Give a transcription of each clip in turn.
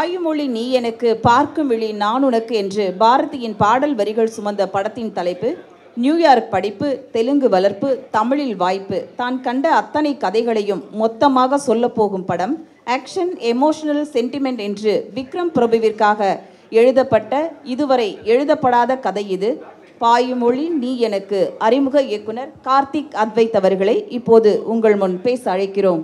பாயுமொழி நீ எனக்கு பார்க்கும் விழி நான் உனக்கு என்று பாரதியின் பாடல் வரிகள் சுமந்த படத்தின் தலைப்பு நியூயார்க் படிப்பு தெலுங்கு வளர்ப்பு தமிழில் வாய்ப்பு தான் கண்ட அத்தனை கதைகளையும் மொத்தமாக சொல்லப் போகும் படம் ஆக்ஷன் எமோஷனல் சென்டிமெண்ட் என்று விக்ரம் பிரபுவிற்காக எழுதப்பட்ட இதுவரை எழுதப்படாத கதை இது பாயுமொழி நீ எனக்கு அறிமுக இயக்குனர் கார்த்திக் அத்வைத் அவர்களை இப்போது உங்கள் முன் பேச அழைக்கிறோம்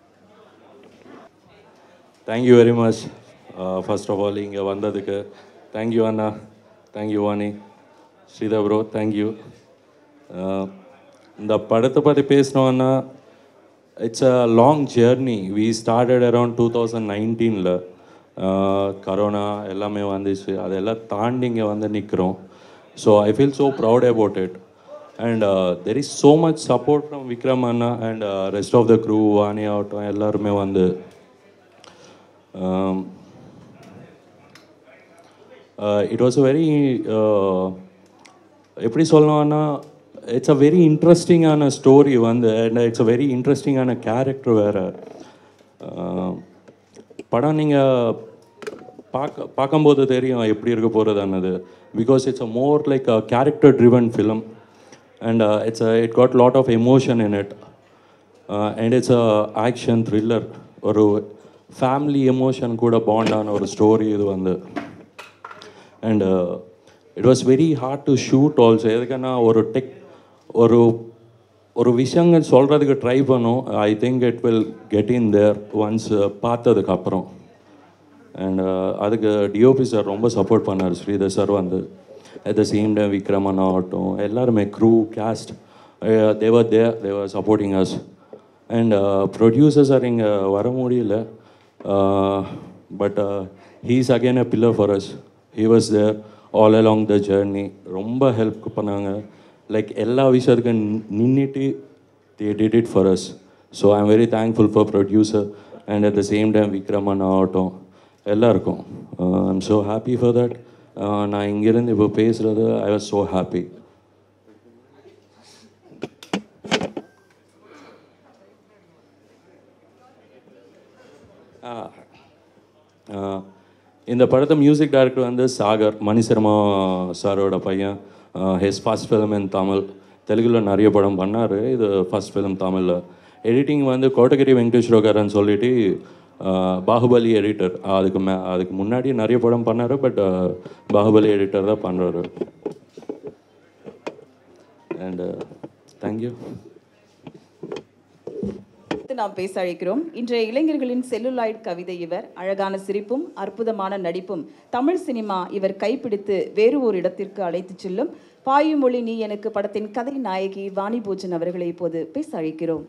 thank you very much first of all இங்கே வந்ததுக்கு தேங்க்யூ அண்ணா thank you Vani Sridhar bro thank you இந்த படத்தை பற்றி பேசணும்னா it's a long journey we started around two thousand நைன்டீனில் கரோனா எல்லாமே வந்துச்சு அதெல்லாம் தாண்டி இங்கே வந்து நிற்கிறோம் so I feel so proud about it and there is so much support from Vikram அண்ணா and rest of the crew Vani ஆகட்டும் எல்லாருமே வந்து um, uh, it was a very uh, எப்படி சொல்லணும்னா இட்ஸ் அ வெரி இன்ட்ரெஸ்டிங்கான ஸ்டோரி வந்து அண்ட் இட்ஸ் அ வெரி இன்ட்ரெஸ்டிங்கான character வேறு படம் நீங்கள் பார்க்க பார்க்கும்போது தெரியும் எப்படி இருக்க போகிறதுன்னது because it's a more like a character driven film and it's it got lot of emotion in it and it's a action thriller ஒரு ஃபேமிலி எமோஷன் கூட பாண்டான ஒரு ஸ்டோரி இது வந்து and it was very hard to shoot also எதுக்குன்னா ஒரு டெக் ஒரு ஒரு விஷயங்கள் சொல்கிறதுக்கு ட்ரை பண்ணும் I think it will get in there once பார்த்ததுக்கப்புறம் அண்ட் அதுக்கு டிஓபி சார் ரொம்ப சப்போர்ட் பண்ணார் ஸ்ரீதர் சார் வந்து at the same time Vikraman ஆகட்டும் எல்லாருமே crew cast they're they they're supporting us and producer sir இங்கே வர முடியல but he's again a pillar for us he was there all along the journey ரொம்ப help பண்ணாங்க like எல்லா விஷயத்துக்கும் நின்றுட்டு they did it for us so I am very thankful for producer and at the same time Vikraman ஆகட்டும் எல்லாருக்கும் I am so happy for that நான் இங்கேருந்து இப்போ பேசுகிறது ஐ வாஸ் ஸோ ஹாப்பி இந்த படத்தை மியூசிக் டைரக்டர் வந்து சாகர் மணிசர்மா சாரோட பையன் his first film in Tamil தெலுங்கில் நிறைய படம் பண்ணார் இது ஃபர்ஸ்ட் ஃபிலிம் தமிழில் எடிட்டிங் வந்து கோட்டகிரி வெங்கடேஸ்வரகரன் சொல்லிட்டு பாகுபலி எடிட்டர் அதுக்கு மே அதுக்கு முன்னாடி நிறைய படம் பண்ணார் பட் பாகுபலி எடிட்டர் தான் பண்ணுறாரு அண்ட் தேங்க்யூ அடுத்து நாம் பேச அழைக்கிறோம் இன்றைய இளைஞர்களின் செல்லுலாய்ட் கவிதை இவர் அழகான சிரிப்பும் அற்புதமான நடிப்பும் தமிழ் சினிமா இவர் கைப்பிடித்து வேறு ஒரு இடத்திற்கு அழைத்துச் செல்லும் பாயுமொழி நீ எனக்கு படத்தின் கதை நாயகி வாணி பூஜன் அவர்களை இப்போது பேச அழைக்கிறோம்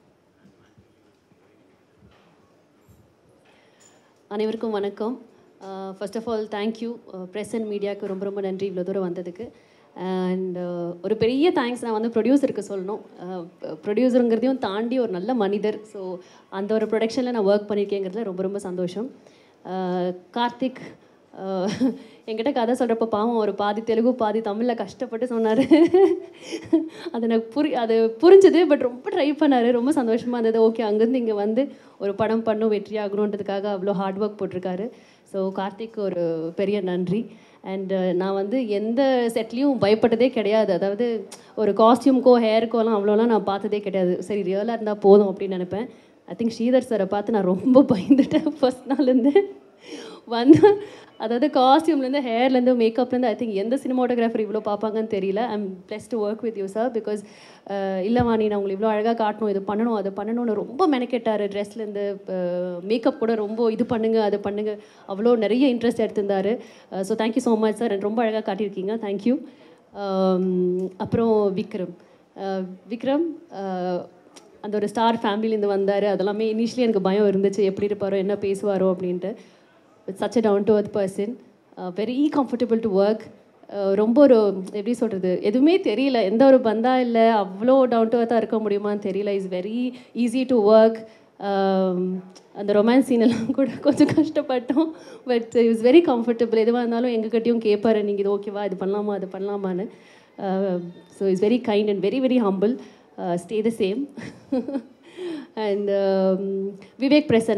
அனைவருக்கும் வணக்கம் first of all thank you press and மீடியாவுக்கு ரொம்ப ரொம்ப நன்றி இவ்வளோ தூரம் வந்ததுக்கு அண்ட் ஒரு பெரிய தேங்க்ஸ் நான் வந்து ப்ரொடியூசருக்கு சொல்லணும் ப்ரொடியூசருங்கிறதையும் தாண்டி ஒரு நல்ல மனிதர் ஸோ அந்த ஒரு ப்ரொடக்ஷனில் நான் ஒர்க் பண்ணியிருக்கேங்கிறதுல ரொம்ப ரொம்ப சந்தோஷம் கார்த்திக் என்கிட்ட கதை சொல்கிறப்ப பாவம் ஒரு பாதி தெலுங்கு பாதி தமிழில் கஷ்டப்பட்டு சொன்னார் அது எனக்கு புரி அது புரிஞ்சுது பட் ரொம்ப ட்ரை பண்ணார் ரொம்ப சந்தோஷமாக இருந்தது ஓகே அங்கேருந்து இங்கே வந்து ஒரு படம் பண்ணும் வெற்றி ஆகணுன்றதுக்காக அவ்வளோ ஹார்ட் ஒர்க் போட்டிருக்காரு ஸோ கார்த்திக் ஒரு பெரிய நன்றி அண்ட் நான் வந்து எந்த செட்லேயும் பயப்பட்டதே கிடையாது அதாவது ஒரு காஸ்டியூம்க்கோ ஹேருக்கோலாம் அவ்வளோலாம் நான் பார்த்ததே கிடையாது சரி ரியலாக இருந்தால் போதும் அப்படின்னு நினைப்பேன் ஐ திங்க் ஸ்ரீதர் சாரை பார்த்து நான் ரொம்ப பயந்துட்டேன் ஃபர்ஸ்ட் நாள்லேருந்து வந்து அதாவது காஸ்டியூம்லேருந்து ஹேர்லேருந்து மேக்கப்லேருந்து ஐ திங்க் எந்த சினிமாட்டோகிராஃபர் இவ்வளோ பார்ப்பாங்கன்னு தெரியல I'm blessed to work with you sir because இல்லை வாணி நான் உங்களை இவ்வளோ அழகாக காட்டணும் இது பண்ணணும் அது பண்ணணும்னு ரொம்ப மெனக்கெட்டார் ட்ரெஸ்லேருந்து மேக்கப் கூட ரொம்ப இது பண்ணுங்க அது பண்ணுங்க அவ்வளோ நிறைய இன்ட்ரெஸ்ட் எடுத்திருந்தார் so thank you so much sir ரொம்ப அழகாக காட்டியிருக்கீங்க தேங்க்யூ அப்புறம் விக்ரம் விக்ரம் அந்த ஒரு ஸ்டார் ஃபேமிலிலேருந்து வந்தார் அதெல்லாமே இனிஷியலி எனக்கு பயம் இருந்துச்சு எப்படி இருப்பாரோ என்ன பேசுவாரோ அப்படின்ட்டு with such a down to earth person very comfortable to work ரொம்ப ஒரு எப்படி சொல்கிறது எதுவுமே தெரியல எந்த ஒரு பந்தா இல்லை அவ்வளோ டவுன் டு அர்த்தாக இருக்க முடியுமான்னு தெரியல is very easy to work அந்த ரொமான்ஸ் சீன் எல்லாம் கூட கொஞ்சம் கஷ்டப்பட்டோம் பட் இஸ் வெரி கம்ஃபர்டபுள் எதுவாக இருந்தாலும் எங்ககிட்டயும் கேட்பாரு நீங்கள் இது ஓகேவா இது பண்ணலாமா அது பண்ணலாமான்னு so is very kind and very very humble stay the same and Vivek Prasanna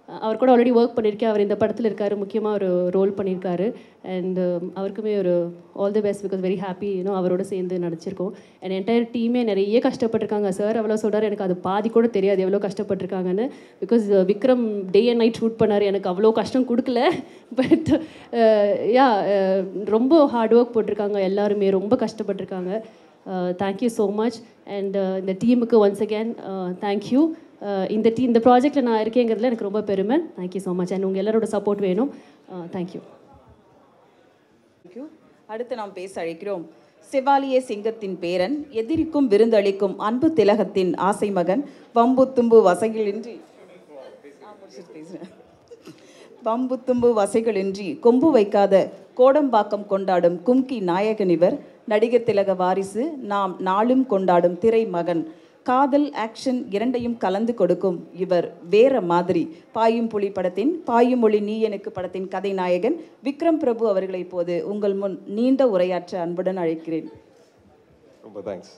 அவர் கூட ஆல்ரெடி ஒர்க் பண்ணியிருக்கேன் அவர் இந்த படத்தில் இருக்காரு முக்கியமாக ஒரு ரோல் பண்ணியிருக்காரு அண்ட் அவருக்குமே ஒரு all the best because very happy இன்னும் அவரோட சேர்ந்து நடிச்சிருக்கோம் அண்ட் என்டையர் டீமே நிறைய கஷ்டப்பட்டிருக்காங்க சார் அவ்வளோ சொல்கிறார் எனக்கு அது பாதி கூட தெரியாது எவ்வளோ கஷ்டப்பட்டிருக்காங்கன்னு because Vikram day and night shoot பண்ணார் எனக்கு அவ்வளோ கஷ்டம் கொடுக்கல பட் யா ரொம்ப ஹார்ட் ஒர்க் போட்டிருக்காங்க எல்லாருமே ரொம்ப கஷ்டப்பட்டிருக்காங்க தேங்க்யூ ஸோ மச் அண்ட் இந்த டீமுக்கு ஒன்ஸ் அகேன் தேங்க்யூ இந்த டீ இந்த ப்ராஜெக்டில் நான் இருக்கேங்கிறதுல எனக்கு ரொம்ப பெருமை தேங்க்யூ ஸோ மச் அண்ட் உங்கள் எல்லாரோட சப்போர்ட் வேணும் தேங்க்யூ Thank you. அடுத்து நாம் பேச அழைக்கிறோம் செவாலிய சிங்கத்தின் பேரன் எதிரிக்கும் விருந்தளிக்கும் அன்பு திலகத்தின் ஆசை மகன் வம்பு தும்பு வசைகளின்றி ஆ, முடிச்சிட்டு பேசுறேன். வம்பு தும்பு வசைகளின்றி கொம்பு வைக்காத கோடம்பாக்கம் கொண்டாடும் கும்கி நாயகன் இவர் நடிகர் திலக வாரிசு நாம் நாளும் கொண்டாடும் திரை மகன் காதல் ஆக்ஷன் இரண்டையும் கலந்து கொடுக்கும் இவர் வேற மாதிரி பாயும் புலி படத்தின் பாயும் மொழி நீ எனக்கு படத்தின் கதை நாயகன் விக்ரம் பிரபு அவர்களை இப்போது உங்கள் முன் நீண்ட உரையாற்ற அன்புடன் அழைக்கிறேன் ரொம்ப தேங்க்ஸ்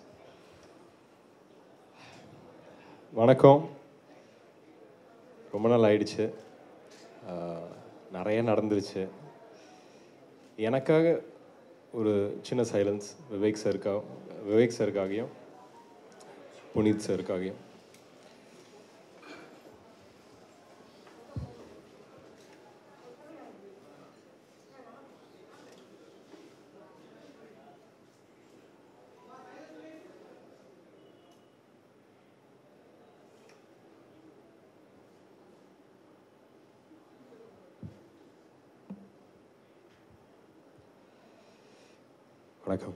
வணக்கம் ரொம்ப நாள் ஆயிடுச்சு ஆஹ், நிறைய நடந்துருச்சு எனக்காக ஒரு சின்ன சைலன்ஸ் விவேக் சருக்கா விவேக் சருக்காகையும் புனித் சருக்காகையும் வணக்கம்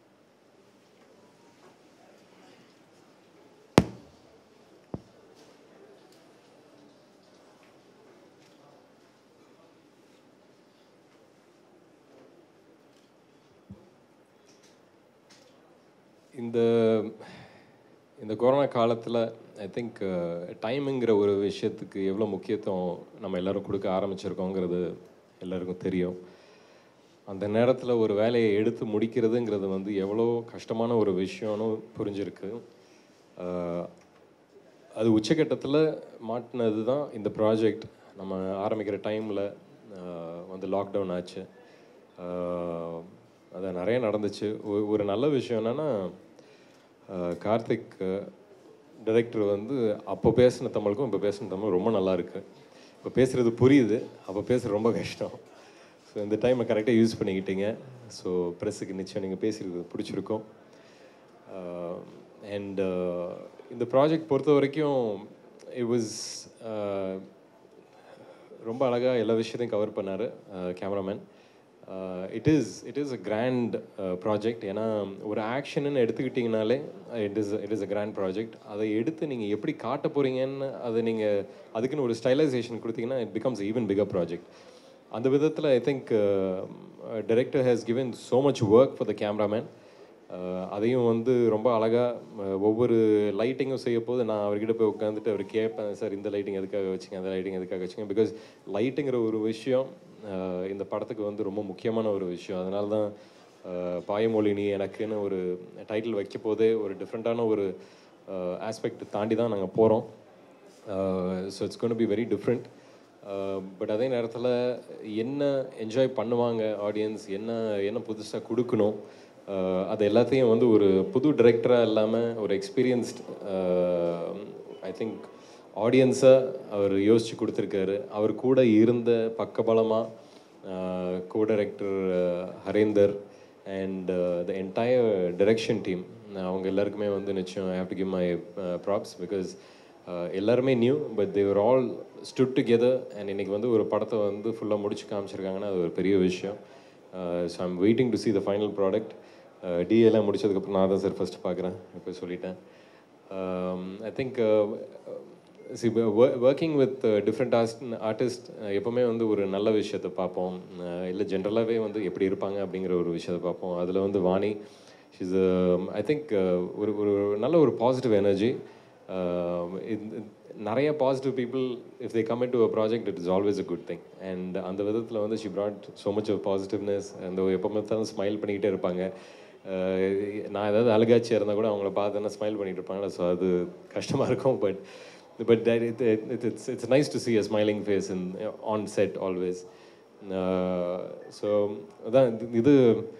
இந்த இந்த கொரோனா காலத்தில் ஐ திங்க் டைமுங்கிற ஒரு விஷயத்துக்கு எவ்வளோ முக்கியத்துவம் நம்ம எல்லாரும் கொடுக்க ஆரம்பிச்சிருக்கோங்கிறது எல்லாருக்கும் தெரியும் அந்த நேரத்தில் ஒரு வேலையை எடுத்து முடிக்கிறதுங்கிறது வந்து எவ்வளோ கஷ்டமான ஒரு விஷயம்னு புரிஞ்சிருக்கு அஹ், அது உச்சக்கட்டத்தில் மாட்டினது தான் இந்த ப்ராஜெக்ட் நம்ம ஆரம்பிக்கிற டைமில் வந்து லாக்டவுன் ஆச்சு அஹ், அது நிறைய நடந்துச்சு ஒ- ஒரு நல்ல விஷயம் என்னென்னா கார்த்திக் டைரக்டர் வந்து அப்போ பேசின தமிழுக்கும் இப்போ பேசின தமிழ் ரொம்ப நல்லா இருக்கு இப்போ பேசுகிறது புரியுது அப்போ பேசுகிறது ரொம்ப கஷ்டம் ஸோ இந்த டைமை கரெக்டாக யூஸ் பண்ணிக்கிட்டீங்க ஸோ ப்ரெஸ்ஸுக்கு நிச்சயம் நீங்கள் பேசியிருக்கிறது பிடிச்சிருக்கும் அண்ட் இந்த ப்ராஜெக்ட் பொறுத்த வரைக்கும் இட் வாஸ் ரொம்ப அழகாக எல்லா விஷயத்தையும் கவர் பண்ணார் cameraman it is it is a grand project ஏன்னா ஒரு ஆக்ஷன்னு எடுத்துக்கிட்டிங்கனாலே it is it is a grand project அதை எடுத்து நீங்கள் எப்படி காட்ட போகிறீங்கன்னு அதை நீங்கள் அதுக்குன்னு ஒரு ஸ்டைலைசேஷன் கொடுத்தீங்கன்னா it becomes even bigger project அந்த விதத்தில் I think director has given so much work for the cameraman அதையும் வந்து ரொம்ப அழகாக ஒவ்வொரு லைட்டிங்கும் செய்ய போது நான் அவர்கிட்ட போய் உட்காந்துட்டு அவர் கேட்பேன் சார் இந்த லைட்டிங் எதுக்காக வச்சுங்க அந்த லைட்டிங் எதுக்காக வச்சுங்க பிகாஸ் லைட்டுங்கிற ஒரு விஷயம் அஹ், இந்த படத்துக்கு வந்து ரொம்ப முக்கியமான ஒரு விஷயம் அதனால தான் அஹ், பாயமொழி நீ எனக்குன்னு ஒரு டைட்டில் வைக்க போதே ஒரு டிஃப்ரெண்ட்டான ஒரு ஆஸ்பெக்ட் தாண்டி தான் நாங்கள் போகிறோம் so it's gonna be very different but அதே நேரத்தில் என்ன என்ஜாய் பண்ணுவாங்க ஆடியன்ஸ் என்ன என்ன புதுசாக கொடுக்கணும் uh, அது எல்லாத்தையும் வந்து ஒரு புது டிரெக்டராக இல்லாமல் ஒரு எக்ஸ்பீரியன்ஸ்ட் ஐ திங்க் ஆடியன்ஸை அவர் யோசித்து கொடுத்துருக்காரு அவர் கூட இருந்த பக்கபலமாக co director Harendar and the entire direction team அவங்க எல்லாருக்குமே வந்து நிச்சயம் I have to give my props because எல்லாருமே new but they're all stood together and இன்னைக்கு வந்து ஒரு படத்தை வந்து ஃபுல்லாக முடிச்சு காமிச்சிருக்காங்கன்னா அது ஒரு பெரிய விஷயம் so I'm waiting to see the final product டிஎல்லாம் முடிச்சதுக்கப்புறம் நான் தான் சார் ஃபஸ்ட்டு பார்க்குறேன் இப்போ சொல்லிட்டேன் I think she working with different art artist எப்போவுமே வந்து ஒரு நல்ல விஷயத்தை பார்ப்போம் இல்லை ஜென்ரலாகவே வந்து எப்படி இருப்பாங்க அப்படிங்கிற ஒரு விஷயத்தை பார்ப்போம் அதில் வந்து வாணி ஷீஸ் ஐ திங்க் ஒரு ஒரு நல்ல ஒரு பாசிட்டிவ் எனர்ஜி நிறைய positive people if they come to a project it is always a good thing and அந்த விதத்தில் வந்து she brought so much of positiveness அந்த எப்போ பார்த்தாலும் ஸ்மைல் பண்ணிக்கிட்டே இருப்பாங்க அஹ் நான் ஏதாவது அழுகாச்சியாக இருந்தால் கூட அவங்கள பார்த்தோன்னா ஸ்மைல் பண்ணிட்டு இருப்பாங்க ஸோ அது கஷ்டமாக இருக்கும் but but that it, it, it, it's it's nice to see a smiling face in on set always uh, so அதான் இது- இது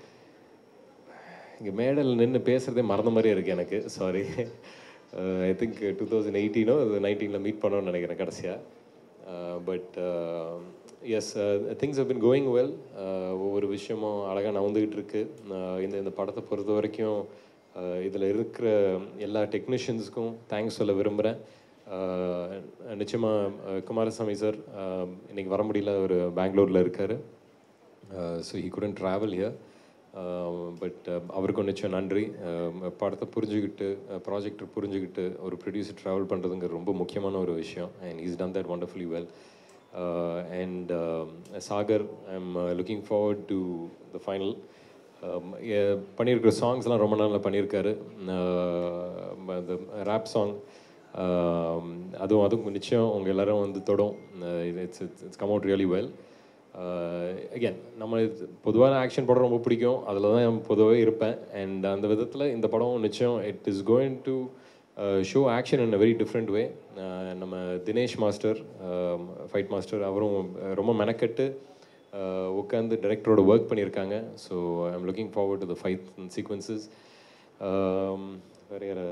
இங்கே மேடல் நின்று பேசுகிறதே மறந்த மாதிரியே இருக்குது எனக்கு sorry I think two thousand எயிட்டீனோ நைன்டீனில் மீட் பண்ணோன்னு நினைக்கிறேன் கடைசியாக but as things have been going well ஒவ்வொரு விஷயமும் அழகாக நவந்துக்கிட்டு இருக்கு Uh, இந்த இந்த படத்தை பொறுத்த வரைக்கும் இதில் இருக்கிற எல்லா டெக்னீஷியன்ஸுக்கும் தேங்க்ஸ் சொல்ல விரும்புகிறேன் நிச்சயமாக குமாரசாமி சார் இன்னைக்கு வர முடியல அவர் பெங்களூரில் இருக்கார் so he couldn't travel here but அவருக்கும் நிச்சயம் நன்றி Uh, படத்தை புரிஞ்சுக்கிட்டு ப்ராஜெக்டை புரிஞ்சுக்கிட்டு ஒரு ப்ரொடியூசர் ட்ராவல் பண்ணுறதுங்க ரொம்ப முக்கியமான ஒரு விஷயம் and is done that wonderfully well and Sagar I am looking forward to the final பண்ணியிருக்கிற சாங்ஸ்லாம் ரொம்ப நல்லா பண்ணியிருக்காரு Uh, அந்த ரேப் சாங் அதுவும் அதுவும் நிச்சயம் உங்கள் எல்லாரும் வந்து தொடும் it's it's come out really well again நம்ம பொதுவான ஆக்ஷன் படம் ரொம்ப பிடிக்கும் அதில் தான் நான் பொதுவாகவே இருப்பேன் அண்ட் அந்த விதத்தில் இந்த படம் நிச்சயம் it is going to show action in a very different way நம்ம தினேஷ் மாஸ்டர் ஃபைட் மாஸ்டர் அவரும் அஹ், ரொம்ப மெனக்கெட்டு அஹ், உட்காந்து டைரக்டரோட ஒர்க் பண்ணியிருக்காங்க so I am looking forward to the fight sequences வேறு யாரை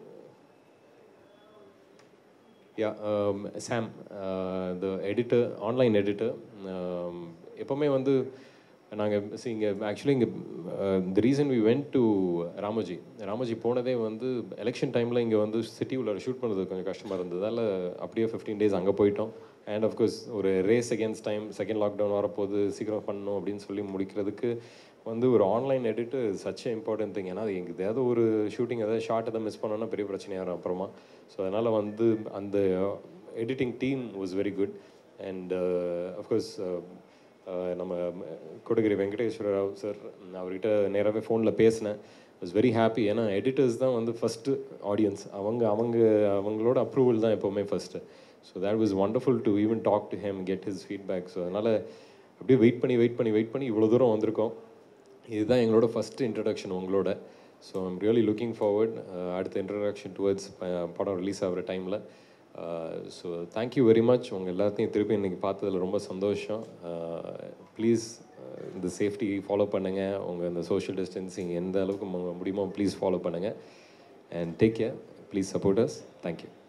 யா Sam the editor online editor எப்போவுமே வந்து நாங்கள் இங்கே ஆக்சுவலி இங்கே the reason we went to Ramoji Ramoji போனதே வந்து எலெக்ஷன் டைமில் இங்கே வந்து சிட்டி உள்ள ஷூட் பண்ணுறது கொஞ்சம் கஷ்டமாக இருந்ததால் அப்படியே ஃபிஃப்டீன் டேஸ் அங்கே போயிட்டோம் and of course a race against time second lockdown வரப்போகுது சீக்கிரம் பண்ணணும் அப்படின்னு சொல்லி முடிக்கிறதுக்கு வந்து ஒரு online edit such important thing ஏன்னா அது எங்க ஏதாவது ஒரு ஷூட்டிங் ஏதாவது ஷார்ட் எதாவது மிஸ் பண்ணோன்னா பெரிய பிரச்சனையாக வரும் அப்புறமா ஸோ அதனால் வந்து அந்த editing team was very good and of course நம்ம கொடகிரி வெங்கடேஸ்வர ராவ் சார் அவர்கிட்ட நேராகவே ஃபோனில் பேசினேன் வாஸ் வெரி ஹாப்பி ஏன்னா எடிட்டர்ஸ் தான் வந்து ஃபஸ்ட்டு ஆடியன்ஸ் அவங்க அவங்க அவங்களோட அப்ரூவல் தான் எப்போவுமே first so that was wonderful to even talk to him get his feedback so அதனால் அப்படியே வெயிட் பண்ணி வெயிட் பண்ணி வெயிட் பண்ணி இவ்வளோ தூரம் வந்திருக்கோம் இதுதான் எங்களோட ஃபஸ்ட்டு இன்ட்ரடக்ஷன் உங்களோட so I'm really looking forward அடுத்த இன்ட்ரடக்ஷன் டுவர்ட்ஸ் படம் ரிலீஸ் ஆகிற டைமில் ஸோ தேங்க்யூ வெரி மச் உங்கள் எல்லாத்தையும் திருப்பி இன்றைக்கி பார்த்ததுல ரொம்ப சந்தோஷம் ப்ளீஸ் இந்த சேஃப்டி ஃபாலோ பண்ணுங்கள் உங்கள் இந்த சோஷியல் டிஸ்டன்சிங் எந்த அளவுக்கு மு- முடியுமோ ப்ளீஸ் ஃபாலோ பண்ணுங்கள் and take care please support us thank you